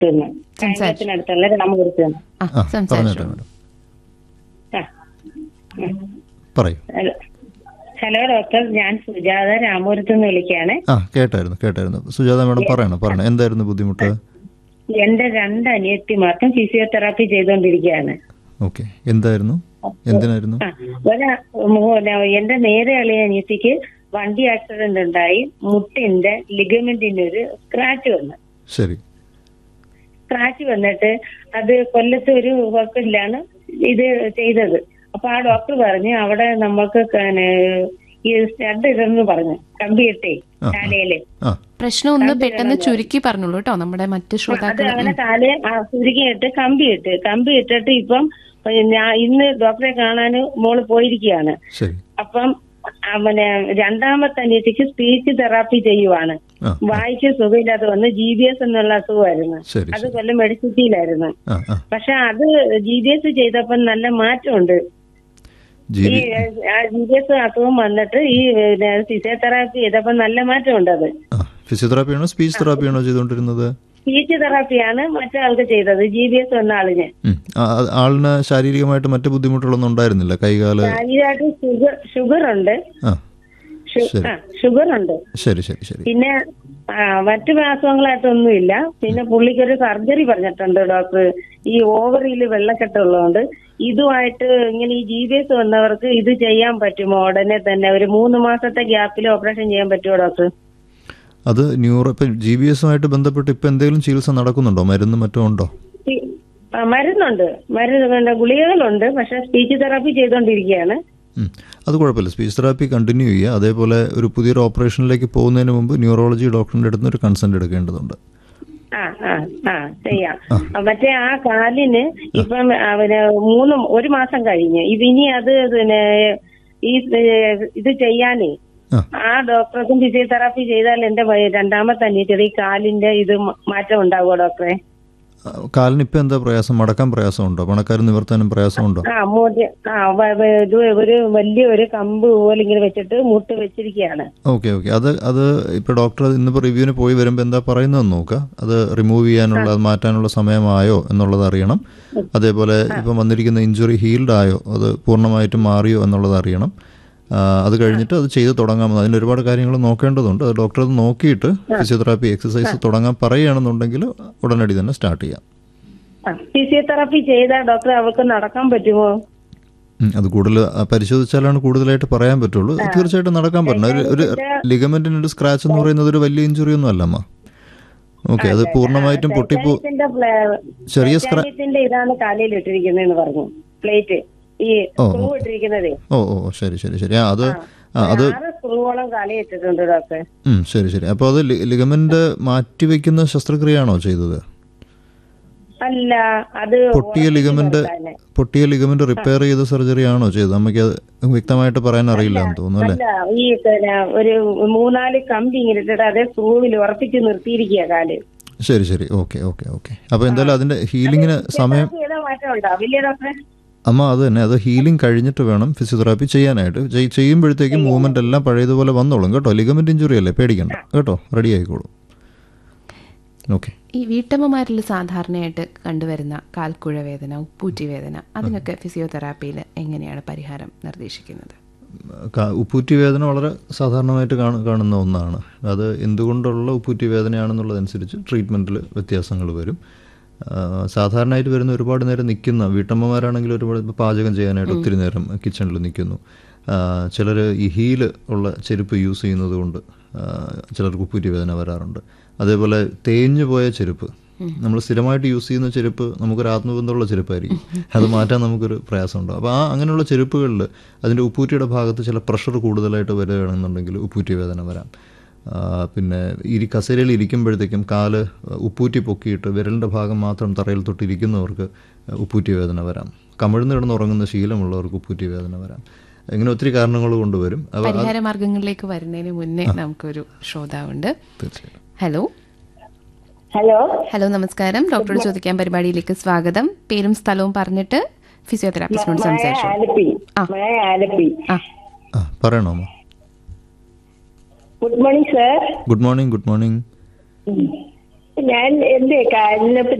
നിന്ന് കായംകുളത്തിനടുത്തുള്ള രാമപുരത്ത് നിന്ന് ആ ആ സംസാരിച്ചു പറഞ്ഞോട്ടെ മാഡം ആ. ഉം. പറയൂ ഹലോ ഹലോ ഡോക്ടർ ഞാൻ സുജാത രാമപുരത്ത് നിന്ന് വിളിക്കുകയാണ് ആ കേട്ടായിരുന്നു കേട്ടായിരുന്നു സുജാത മാഡം പറയണം പറയണം എന്തായിരുന്നു ബുദ്ധിമുട്ട് എന്റെ രണ്ട് അനിയത്തിമാർക്കും ഫിസിയോതെറാപ്പി ചെയ്തുകൊണ്ടിരിക്കുകയാണ് ഓക്കെ എന്തായിരുന്നു എന്തിനായിരുന്നു ആ, ഒരാ മോ- എന്റെ നേരെ അളിയ അനിയത്തിക്ക് വണ്ടി ആക്സിഡന്റ് ഉണ്ടായി മുട്ടിന്റെ ലിഗമെന്റിന് ഒരു സ്ക്രാച്ച് വന്നു ശരി സ്ക്രാച്ച് വന്നിട്ട് അത് കൊല്ലത്ത് ഒരു ഹോസ്പിറ്റലിലാണ് ഇത് ചെയ്തത് അപ്പൊ ആ ഡോക്ടർ പറഞ്ഞു അവിടെ നമുക്ക് പിന്നെ ഈ സ്റ്റഡ് ഇതെന്ന് പറഞ്ഞു കമ്പിയിട്ടേ കാലയില് ആ പ്രശ്നം ഒന്ന് പെട്ടെന്ന് ചുരുക്കി പറഞ്ഞോളൂ കേട്ടോ നമ്മുടെ മറ്റ് അത് ശ്രോതാക്കൾ അങ്ങനെ കാല് ചുരുക്കിയിട്ട് കമ്പിയിട്ട് കമ്പി ഇട്ടിട്ട് ഇപ്പം ഞാൻ ഇന്ന് ഡോക്ടറെ കാണാൻ മോള് പോയിരിക്കുകയാണ് ശരി അപ്പം അവന് രണ്ടാമത്തെ അനിയത്തിക്ക് സ്പീച്ച് തെറാപ്പി ചെയ്യുവാണ് ആ വായിക്ക് സുഖമില്ലാതെ വന്ന് ജി ബി എസ് എന്നുള്ള അസുഖമായിരുന്നു ശരി അത് കൊല്ലം മെഡിസിറ്റിയിലായിരുന്നു ആ ആ പക്ഷെ അത് ജി ബി എസ് ചെയ്തപ്പം നല്ല മാറ്റമുണ്ട് ജി ഈ ജി ബി എസ് അസുഖം വന്നിട്ട് ഈ ഫിസിയോതെറാപ്പി ചെയ്തപ്പം നല്ല മാറ്റമുണ്ട് അത് ആ ഫിസിയോതെറാപ്പിയാണോ സ്പീച്ച് തെറാപ്പിയാണോ ചെയ്തുകൊണ്ടിരുന്നത് സ്പീച്ച് തെറാപ്പിയാണ് മറ്റേ ചെയ്തത് ജി ബി എസ് വന്ന ആളിന് ഉം. ആ, ആ, ആളിന് ശാരീരികമായിട്ട് മറ്റ് ബുദ്ധിമുട്ടുകളൊന്നും ഉണ്ടായിരുന്നില്ല കൈകാല് ശരീരമായിട്ട് ഷുഗർ ഷുഗർ ഉണ്ട് ആ ഷു- ആ ഷുഗർ ഉണ്ട് ശരി ശരി ശരി പിന്നെ ആ, മറ്റു അസുഖങ്ങളായിട്ടൊന്നുമില്ല പിന്നെ പുള്ളിക്കൊരു സർജറി പറഞ്ഞിട്ടുണ്ട് ഡോക്ടർ ഈ ഓവറിയിൽ വെള്ളക്കെട്ടുള്ളതുകൊണ്ട് ഇതുമായിട്ട് ഇങ്ങനെ ഈ ജി ബി എസ് വന്നവർക്ക് ഇത് ചെയ്യാൻ പറ്റുമോ ഉടനെ തന്നെ ഒരു മൂന്ന് മാസത്തെ ഗ്യാപ്പിൽ ഓപ്പറേഷൻ ചെയ്യാൻ പറ്റുമോ ഡോക്ടർ അത് ന്യൂറോ ഇപ്പം ജി ബി എസുമായിട്ട് ബന്ധപ്പെട്ട് ഇപ്പം എന്തെങ്കിലും ചികിത്സ നടക്കുന്നുണ്ടോ മരുന്ന് മറ്റും ഉണ്ടോ ഈ- ആ, മരുന്നുണ്ട് മരുന്ന് പിന്നെ ഗുളികകളുണ്ട് പക്ഷെ സ്പീച്ച് തെറാപ്പി ചെയ്തുകൊണ്ടിരിക്കുകയാണ് ഉം. അത് കുഴപ്പമില്ല സ്പീച്ച് തെറാപ്പി കണ്ടിന്യൂ ചെയ്യുക അതേപോലെ ഒരു പുതിയൊരു ഓപ്പറേഷനിലേക്ക് പോകുന്നതിന് മുമ്പ് ന്യൂറോളജി ഡോക്ടറിൻ്റെ അടുത്ത് ഒരു കൺസെന്റ് എടുക്കേണ്ടതുണ്ട് ആ ആ ആ ചെയ്യാം മറ്റേ ആ കാലിന് ഇപ്പം അവന് മൂന്ന് ഒരു മാസം കഴിഞ്ഞ് ഇത് ഇനി അത് പിന്നെ ഈ ഇത് ചെയ്യാനേ ആ. ആ ഡോക്ടർക്കും ഫിസിയോതെറാപ്പി ചെയ്താൽ എന്റെ വയ- രണ്ടാമത്തെ അനിയത്തിയുടെ ഈ കാലിന്റെ ഇത് മ- മാറ്റം ഉണ്ടാവുമോ ഡോക്ടറെ ആ, കാലിന് ഇപ്പം എന്താ പ്രയാസം മടക്കാൻ പ്രയാസമുണ്ടോ പണക്കാരൻ നിവർത്താനും പ്രയാസമുണ്ടോ ആ മൂന്ന് ആ വ- വ- ഇത് ഒരു വലിയ ഒരു കമ്പ് പോലെ ഇങ്ങനെ വെച്ചിട്ട് മുട്ട് വെച്ചിരിക്കുകയാണ് ഓക്കെ ഓക്കെ അത് അത് ഇപ്പോൾ ഡോക്ടർ ഇന്നിപ്പോൾ റിവ്യൂവിന് പോയി വരുമ്പോൾ എന്താ പറയുന്നതെന്ന് നോക്കുക അത് റിമൂവ് ചെയ്യാനുള്ള അത് മാറ്റാനുള്ള സമയമായോ എന്നുള്ളത് അറിയണം അതേപോലെ ഇപ്പം വന്നിരിക്കുന്ന ഇഞ്ചുറി ഹീൽഡ് ആയോ അത് പൂർണ്ണമായിട്ടും മാറിയോ എന്നുള്ളത് അറിയണം ആ, അത് കഴിഞ്ഞിട്ട് അത് ചെയ്ത് തുടങ്ങാമെന്ന് അതിന് ഒരുപാട് കാര്യങ്ങൾ നോക്കേണ്ടതുണ്ട് അത് ഡോക്ടർ അത് നോക്കിയിട്ട് ഫിസിയോതെറാപ്പി എക്സസൈസ് തുടങ്ങാൻ പറയുകയാണെന്നുണ്ടെങ്കിൽ ഉടനടി തന്നെ സ്റ്റാർട്ട് ചെയ്യാം ആ, ഫിസിയോതെറാപ്പി ചെയ്താൽ ഡോക്ടർ അവർക്ക് നടക്കാൻ പറ്റുമോ ഉം, അത് കൂടുതൽ ആ, പരിശോധിച്ചാലാണ് കൂടുതലായിട്ട് പറയാൻ പറ്റുള്ളൂ തീർച്ചയായിട്ടും നടക്കാൻ പറ്റണം ഒരു ഒരു ലിഗമെന്റിന് ഒരു സ്ക്രാച്ച് എന്ന് പറയുന്നത് ഒരു വലിയ ഇഞ്ചുറി ഒന്നും അല്ല അമ്മ ഓക്കെ അത് പൂർണ്ണമായിട്ടും പൊട്ടിപ്പോ ടൈറ്റാനിയത്തിന്റെ പ്ലേ- ചെറിയ സ്ക്രാ ടൈറ്റാനിയത്തിന്റെ ഇതാണ് കാലയിൽ ഇട്ടിരിക്കുന്നതെന്ന് പറഞ്ഞു പ്ലേറ്റ് ഈ സ്ക്രൂ ഇട്ടിരിക്കുന്നതേ ഓ ഓ ഓ, ശരി ശരി ശരി ആ അത് ആ അത് ആറ് സ്ക്രൂവോളം കാലയിൽ ഇട്ടിട്ടുണ്ട് ഡോക്ടർ ഉം, ശരി ശരി അപ്പോൾ അത് ലി- ലിഗമെന്റ് മാറ്റിവെക്കുന്ന ശസ്ത്രക്രിയയാണോ ചെയ്തത് അല്ല അത് പൊട്ടിയ ലിഗമെന്റ് തന്നെ. പൊട്ടിയ ലിഗമെന്റ് റിപ്പയർ ചെയ്ത സർജറി ആണോ ചെയ്തത് നമുക്ക് അത് വ്യക്തമായിട്ട് പറയാൻ അറിയില്ല എന്ന് തോന്നുന്നു അല്ലേ അല്ല ഈ പിന്നെ ഒരു മൂന്നാല് കമ്പി ഇങ്ങനെ ഇട്ടിട്ട് അതേ സ്ക്രൂവിൽ ഉറപ്പിച്ച് നിർത്തിയിരിക്കുക കാല് ശരി ശരി ഓക്കെ ഓക്കെ ഓക്കെ അപ്പോൾ എന്തായാലും അതിന്റെ ഹീലിങ്ങിന് സമയം ഏതാ മാറ്റം ഉണ്ടാവില്ലേ ഡോക്ടറെ അമ്മ അത് തന്നെ അത് ഹീലിംഗ് കഴിഞ്ഞിട്ട് വേണം ഫിസിയോതെറാപ്പി ചെയ്യാനായിട്ട് ചെയ്- ചെയ്യുമ്പോഴത്തേക്കും മൂവ്മെന്റ് എല്ലാം പഴയതുപോലെ വന്നോളും കേട്ടോ ലിഗമെന്റ് ഇഞ്ചുറി അല്ലേ പേടിക്കണ്ട കേട്ടോ റെഡി ആയിക്കോളൂ ഓക്കെ ഈ വീട്ടമ്മമാരിൽ സാധാരണയായിട്ട് കണ്ടുവരുന്ന കാൽക്കുഴ വേദന ഉപ്പൂറ്റി വേദന അതിനൊക്കെ ഫിസിയോതെറാപ്പിയിൽ എങ്ങനെയാണ് പരിഹാരം നിർദ്ദേശിക്കുന്നത് ക- ഉപ്പൂറ്റി വേദന വളരെ സാധാരണമായിട്ട് കാണ- കാണുന്ന ഒന്നാണ് അത് എന്തുകൊണ്ടുള്ള ഉപ്പൂറ്റി വേദനയാണെന്നുള്ളതനുസരിച്ച് ട്രീറ്റ്മെൻറ്റിൽ വ്യത്യാസങ്ങൾ വരും ആ, സാധാരണയായിട്ട് വരുന്ന ഒരുപാട് നേരം നിൽക്കുന്ന വീട്ടമ്മമാരാണെങ്കിൽ ഒരുപാട് ഇപ്പോൾ പാചകം ചെയ്യാനായിട്ട് ഒത്തിരി നേരം കിച്ചണിൽ നിൽക്കുന്നു ചിലർ ഈ ഹീല് ഉള്ള ചെരുപ്പ് യൂസ് ചെയ്യുന്നത് കൊണ്ട് ആ, ചിലർക്ക് ഉപ്പൂറ്റി വേദന വരാറുണ്ട് അതേപോലെ തേഞ്ഞു പോയ ചെരുപ്പ് നമ്മൾ സ്ഥിരമായിട്ട് യൂസ് ചെയ്യുന്ന ചെരുപ്പ് നമുക്കൊരു ആത്മബന്ധമുള്ള ചെരുപ്പായിരിക്കും അത് മാറ്റാൻ നമുക്കൊരു പ്രയാസമുണ്ടാകും അപ്പോൾ ആ അങ്ങനെയുള്ള ചെരുപ്പുകളിൽ അതിൻ്റെ ഉപ്പൂറ്റിയുടെ ഭാഗത്ത് ചില പ്രഷർ കൂടുതലായിട്ട് വരികയാണെന്നുണ്ടെങ്കിൽ ഉപ്പൂറ്റി വേദന വരാം ആ, പിന്നെ ഇരി കസേരയിൽ ഇരിക്കുമ്പോഴത്തേക്കും കാല് ഉപ്പൂറ്റി പൊക്കിയിട്ട് വിരലിൻ്റെ ഭാഗം മാത്രം തറയിൽ തൊട്ടിരിക്കുന്നവർക്ക് ഉപ്പൂറ്റി വേദന വരാം കമിഴ്ന്ന് കിടന്ന് ഉറങ്ങുന്ന ശീലമുള്ളവർക്ക് ഉപ്പൂറ്റി വേദന വരാം ഇങ്ങനെ ഒത്തിരി കാരണങ്ങൾ കൊണ്ടുവരും അപ്പോൾ പരിഹാര മാർഗങ്ങളിലേക്ക് വരുന്നതിന് മുന്നേ നമുക്കൊരു ശ്രോതാവുണ്ട് തീർച്ചയായും ഹലോ ഹലോ ഹലോ നമസ്കാരം ഡോക്ടറോട് ചോദിക്കാൻ പരിപാടിയിലേക്ക് സ്വാഗതം പേരും സ്ഥലവും പറഞ്ഞിട്ട് ഫിസിയോതെറാപ്പിസ്റ്റിനോട് സംസാരിച്ചു ആലപ്പി മായ ആലപ്പി ആ ആ പറയണോ അമ്മ good morning sir good morning good morning ഞാൻ എന്റെ കാലിനെ